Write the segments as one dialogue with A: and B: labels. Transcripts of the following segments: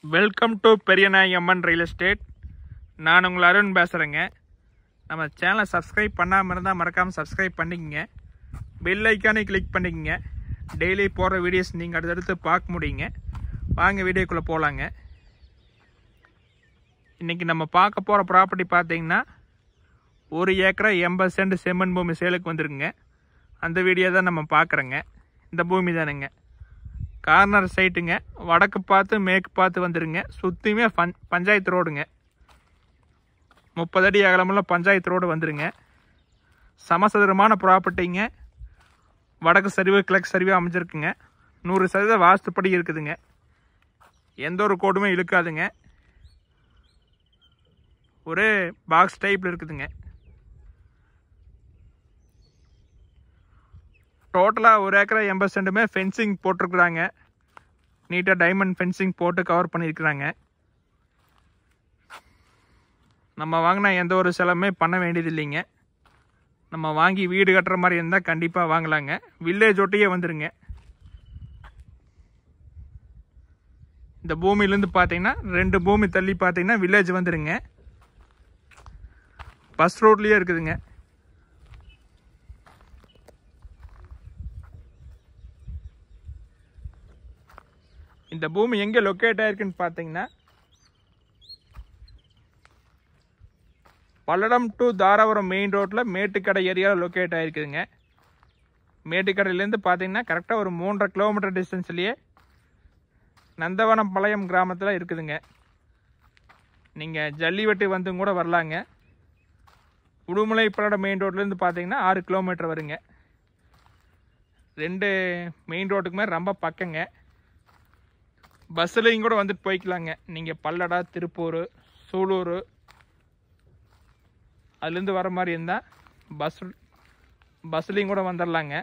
A: welcome to Periyanayamman real estate நான் உங்கள் அருண் பேசுகிறேங்க நம்ம சேனலை சப்ஸ்கிரைப் பண்ணாமல் இருந்தால் மறக்காமல் சப்ஸ்கிரைப் பண்ணிக்கங்க பெல் ஐக்கானை கிளிக் பண்ணிக்கங்க டெய்லி போடுற வீடியோஸ் நீங்கள் அடுத்தடுத்து பார்க்க முடியுங்க வாங்க வீடியோக்குள்ளே போகலாங்க இன்றைக்கி நம்ம பார்க்க போகிற ப்ராப்பர்ட்டி பார்த்தீங்கன்னா ஒரு ஏக்கரா எண்பது சென்ட் செம்மண் பூமி சேலுக்கு வந்துருக்குங்க அந்த வீடியோ தான் நம்ம பார்க்குறோங்க இந்த பூமி தானுங்க கார்னர் சைட்டுங்க வடக்கு பார்த்து மேற்கு பார்த்து வந்துருங்க சுற்றியுமே பஞ் பஞ்சாயத்து ரோடுங்க முப்பது அடி அகலமுள்ள பஞ்சாயத்து ரோடு வந்துருங்க சமசதுரமான ப்ராப்பர்ட்டிங்க வடக்கு சரிவு கிழக்கு சரிவு அமைஞ்சிருக்குங்க நூறு சதவீத வாஸ்துப்படி இருக்குதுங்க எந்த ஒரு கோடுமே இழுக்காதுங்க ஒரு பாக்ஸ் டைப்பில் இருக்குதுங்க டோட்டலாக ஒரு ஏக்கரா எண்பது சென்ட்டுமே ஃபென்சிங் போட்டிருக்குறாங்க நீட்டாக டைமண்ட் ஃபென்சிங் போட்டு கவர் பண்ணியிருக்கிறாங்க நம்ம வாங்கினா எந்த ஒரு செலவுமே பண்ண வேண்டியது இல்லைங்க நம்ம வாங்கி வீடு கட்டுற மாதிரி இருந்தால் கண்டிப்பாக வாங்கலாங்க வில்லேஜ் ஒட்டியே வந்துருங்க இந்த பூமியிலேருந்து பார்த்தீங்கன்னா ரெண்டு பூமி தள்ளி பார்த்தீங்கன்னா வில்லேஜ் வந்துருங்க பஸ் ரோட்லேயே இருக்குதுங்க இந்த பூமி எங்கே லொக்கேட் ஆயிருக்குன்னு பார்த்தீங்கன்னா பல்லடம் டு தாராபுரம் மெயின் ரோட்டில் மேட்டுக்கடை ஏரியாவில் லொக்கேட் ஆயிருக்குதுங்க மேட்டுக்கடையிலேருந்து பார்த்தீங்கன்னா கரெக்டாக ஒரு மூன்றரை கிலோமீட்டர் டிஸ்டன்ஸ்லேயே நந்தவனம் பாளையம் கிராமத்தில் இருக்குதுங்க நீங்கள் ஜல்லிவெட்டு வந்து கூட வரலாங்க உடுமலை பல்லடம் மெயின் ரோட்லேருந்து பார்த்தீங்கன்னா ஆறு கிலோமீட்டர் வருங்க ரெண்டு மெயின் ரோட்டுக்குமே ரொம்ப பக்கங்க பஸ்ஸுலையும் கூட வந்துட்டு போய்க்கலாங்க நீங்கள் பல்லடா திருப்பூர் சூலூர் அதுலேருந்து வர மாதிரி இருந்தால் பஸ் பஸ்ஸுலையும் கூட வந்துடலாங்க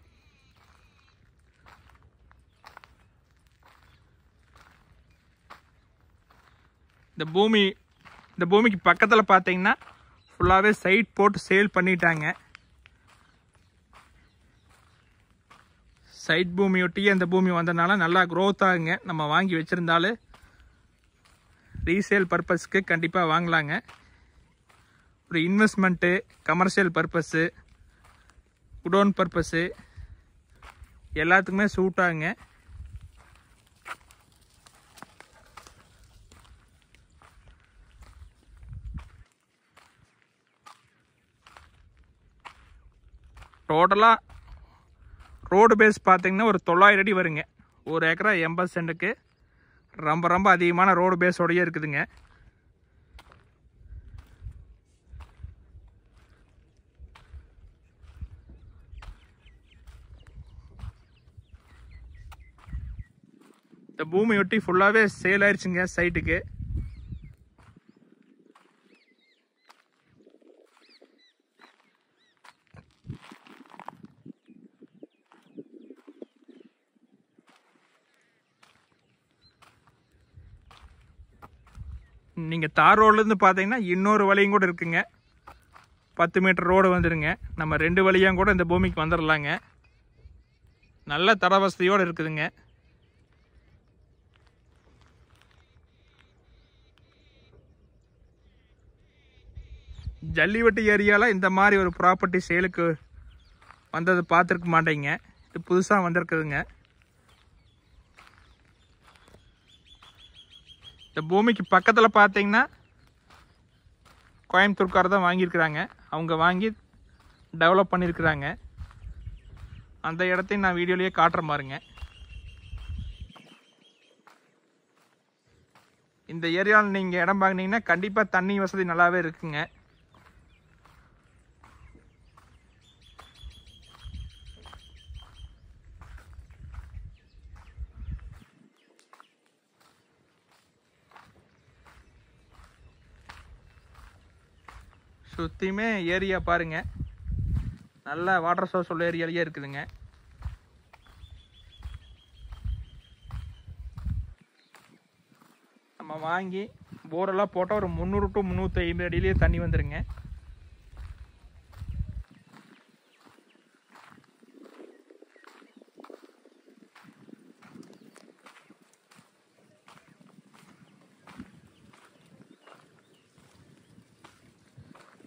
A: இந்த பூமி இந்த பூமிக்கு பக்கத்தில் பார்த்தீங்கன்னா ஃபுல்லாகவே சைட் போட்டு சேல் பண்ணிட்டாங்க சைட் பூமியொட்டியே அந்த பூமி வந்ததுனால நல்லா க்ரோத் ஆகுங்க நம்ம வாங்கி வச்சுருந்தாலே ரீசேல் பர்பஸ்க்கு கண்டிப்பாக வாங்கலாங்க ஒரு investment commercial purpose godown purpose எல்லாத்துக்குமே சூட் ஆகுங்க டோட்டலாக ரோடு பேஸ் பார்த்தீங்கன்னா ஒரு தொள்ளாயிரம் அடி வருங்க ஒரு ஏக்கரா எண்பது சென்ட்டுக்கு ரொம்ப ரொம்ப அதிகமான ரோடு பேஸோடயே இருக்குதுங்க இந்த பூமியொட்டி ஃபுல்லாகவே சேல் ஆயிடுச்சுங்க சைட்டுக்கு நீங்கள் தார் ரோட்லேருந்து பார்த்தீங்கன்னா இன்னொரு வழியும் கூட இருக்குங்க பத்து மீட்டர் ரோடு வந்துருங்க நம்ம ரெண்டு வழியாக கூட இந்த பூமிக்கு வந்துடலாங்க நல்ல தர வசதியோடு இருக்குதுங்க ஜல்லிவட்டு ஏரியாவில் இந்த மாதிரி ஒரு ப்ராப்பர்ட்டி சேலுக்கு வந்தது பார்த்துருக்க மாட்டேங்க இது புதுசாக வந்திருக்குதுங்க இந்த பூமிக்கு பக்கத்தில் பார்த்தீங்கன்னா கோயம்புத்தூர்கார் தான் வாங்கியிருக்கிறாங்க அவங்க வாங்கி டெவலப் பண்ணியிருக்கிறாங்க அந்த இடத்தையும் நான் வீடியோலேயே காட்டுற மாதிரிங்க இந்த ஏரியாவில் நீங்கள் இடம் வாங்கினீங்கன்னா கண்டிப்பாக தண்ணி வசதி நல்லாவே இருக்குங்க சுற்றியுமே ஏரியா பாருங்க நல்ல வாட்டர் சோர்ஸ் உள்ள ஏரியாலேயே இருக்குதுங்க நம்ம வாங்கி போரெல்லாம் போட்டால் ஒரு முந்நூறு டு முந்நூற்றி ஐம்பது அடியிலேயே தண்ணி வந்துருங்க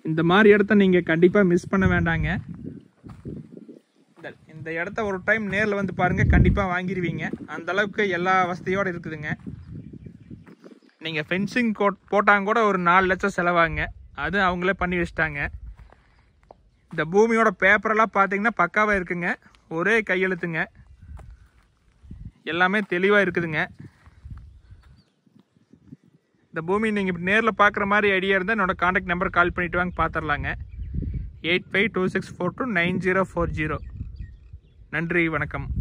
A: இந்த மாதிரி இடத்த நீங்கள் கண்டிப்பாக மிஸ் பண்ண வேண்டாங்க இந்த இந்த இடத்த ஒரு டைம் நேரில் வந்து பாருங்கள் கண்டிப்பாக வாங்கிடுவீங்க அந்த அளவுக்கு எல்லா வசதியோடு இருக்குதுங்க நீங்கள் ஃபென்சிங் கோட் போட்டாங்க கூட ஒரு நாலு லட்சம் செலவாகுங்க அது அவங்களே பண்ணி வச்சிட்டாங்க இந்த பூமியோட பேப்பரெல்லாம் பார்த்தீங்கன்னா பக்காவாக இருக்குங்க ஒரே கையெழுத்துங்க எல்லாமே தெளிவாக இருக்குதுங்க இந்த பூமி நீங்கள் இப்படி நேரில் பார்க்குற மாதிரி ஐடியா இருந்தால் என்னோட காண்டாக்ட் நம்பர் கால் பண்ணிட்டு வாங்க பார்த்துடலாங்க eight five two six four two nine zero four zero நன்றி வணக்கம்